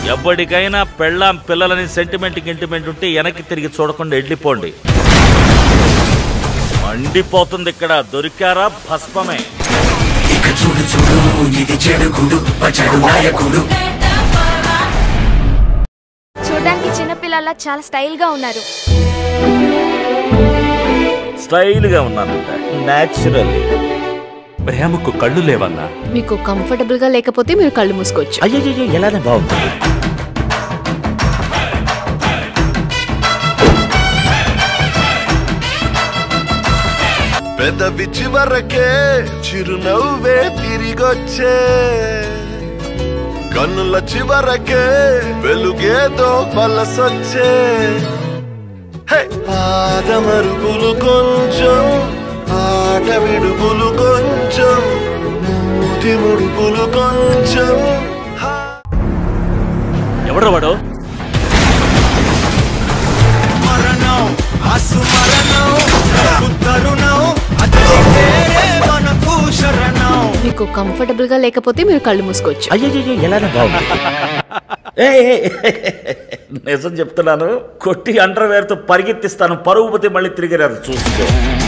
ఎప్పటికైనా పెళ్ళాం పిల్లలని సెంటిమెంట్ గింటిమెంట్ ఉంటే వెనక్కి తిరిగి చూడకుండా వెళ్ళిపోండి మండిపోతుంది ఇక్కడ దొరికారా భస్మమే ఇక చూడు చూడు ఇది చెడుగుడు పచడు నాయకుడు చూడడానికి చిన్నపిల్లల చాలా స్టైల్ గా ఉన్నారు స్టైల్గా ఉన్నానంట న్యాచురల్లీ ప్రేమకు కళ్ళు లేవన్నా మీకు కంఫర్టబుల్ గా లేకపోతే మీరు కళ్ళు మూసుకోవచ్చు అయ్యో ఎలానే బాగుంటుంది పెదవి చివరకే చిరునవ్వే తిరిగొచ్చే కన్నుల చివరకే వెలుగేదో వలసొచ్చే హే! పాదమరుగులు కొంచెం ఆట విడుపులు కొంచెం మూతి ముడుపులు కొంచెం హా ఎవడు వాడు మరణం అసు మరణం తరుణం అది పేరే మనకు శరణం మీకు కంఫర్టబుల్ గా లేకపోతే మీరు కళ్ళు మూసుకోవచ్చు అయ్యో ఎలానే బాగుంటుంది ఏయ్, ఏయ్, నిజం చెప్తున్నాను కొట్టి అండర్వేర్తో పరిగెత్తిస్తాను పరుగుపతి మళ్ళీ తిరిగి రాదు చూసుకో